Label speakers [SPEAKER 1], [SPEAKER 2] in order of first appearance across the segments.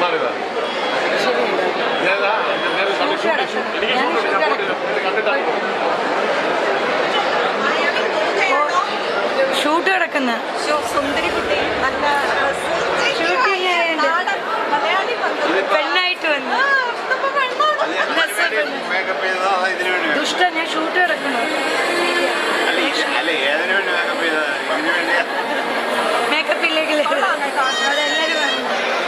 [SPEAKER 1] ഏതാണിത് ഏതാ നേരെ കണ്ടു ഷൂട്ട് ഷൂട്ട് എനിക്ക് ഷൂട്ട് ഞാൻ പോയിട്ടില്ല നേരെ കണ്ടിട്ടാണ്
[SPEAKER 2] ഷൂട്ട് കിടക്കുന്ന
[SPEAKER 3] സുന്ദരി കുട്ടി നല്ല
[SPEAKER 2] ഷൂട്ടിങ്
[SPEAKER 3] മലയാളി
[SPEAKER 2] പെണ്ണായിട്ട് വന്നു
[SPEAKER 4] മേക്കപ്പ് ചെയ്തതാ അതോ ഇതിനു വേണ്ടി
[SPEAKER 2] ദുഷ്ട ഞാൻ ഷൂട്ട് കിടക്കുന്നു
[SPEAKER 4] അല്ല ഇത് അല്ല ഏതിനു വേണ്ടി മേക്കപ്പ് ചെയ്തതാ ഇതിനു വേണ്ടിയാ
[SPEAKER 2] മേക്കപ്പ് ഇല്ലെങ്കിൽ അതെല്ലാവരും വന്നു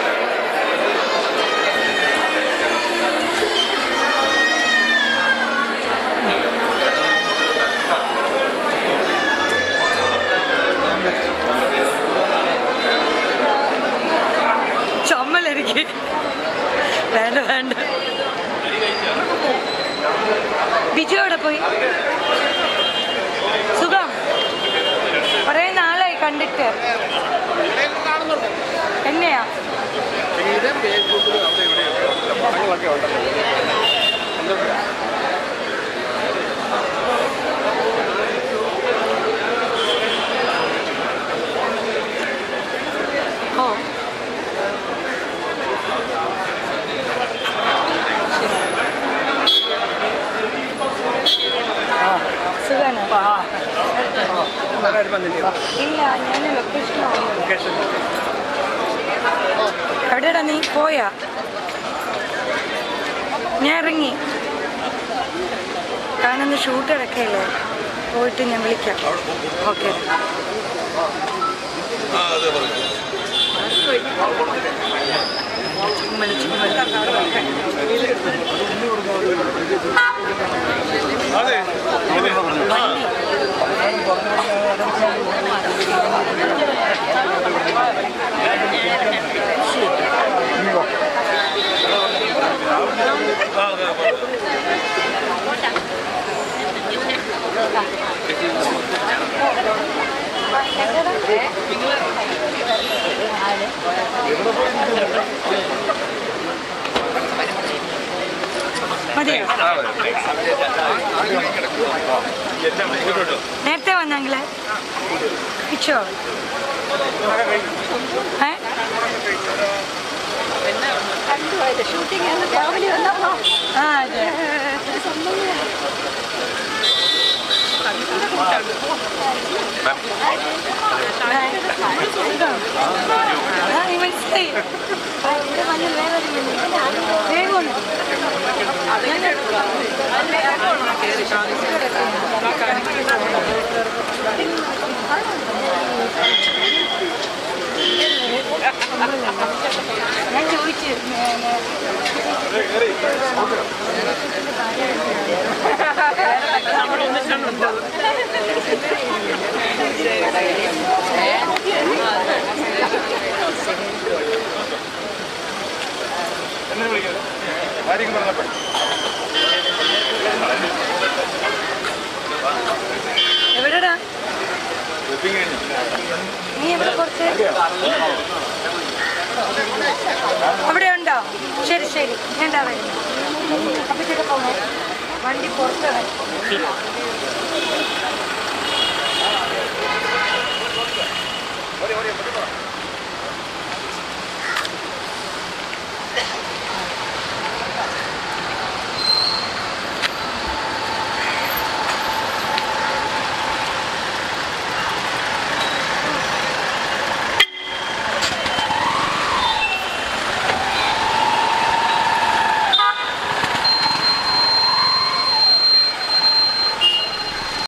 [SPEAKER 2] ചുമലെനിക്ക് വേണ്ട വേണ്ട ബിജു എവിടെ പോയി സുഖം കുറേ നാളായി കണ്ടിട്ട് എന്നെയാ ഓ സുഖാണ് ഇല്ല ഞാൻ ലൊക്കേഷൻ എവിടെടാ നീ പോയാ ഞാൻ ഇറങ്ങി ഞാനൊന്ന് ഷൂട്ട് കിടക്കയില്ലേ പോയിട്ട് ഞാൻ വിളിക്കാം ഓക്കെ ചുമ്മല് ചുമ്മല് മതിയോ നേരത്തെ വന്നെങ്കില് ഇച്ചോ ഏ
[SPEAKER 3] ഷൂട്ടിംഗ് രാവിലെ വന്നോ
[SPEAKER 2] ആ അതെ ആ, നീ മനസ്സിലായി ആ, ഇവിടെ വന്ന് വേറൊരു വേഗമാണ് ഞാൻ ചോദിച്ചു എവിടെടാ നീ എവിടെ കുറച്ച് അവിടെ ഉണ്ടോ ശരി ശരി ഞാൻ ദാ വരുന്നു അപ്പത്തേക്ക് പോകണം വണ്ടി പുറത്ത്
[SPEAKER 4] ഓടി ഓടി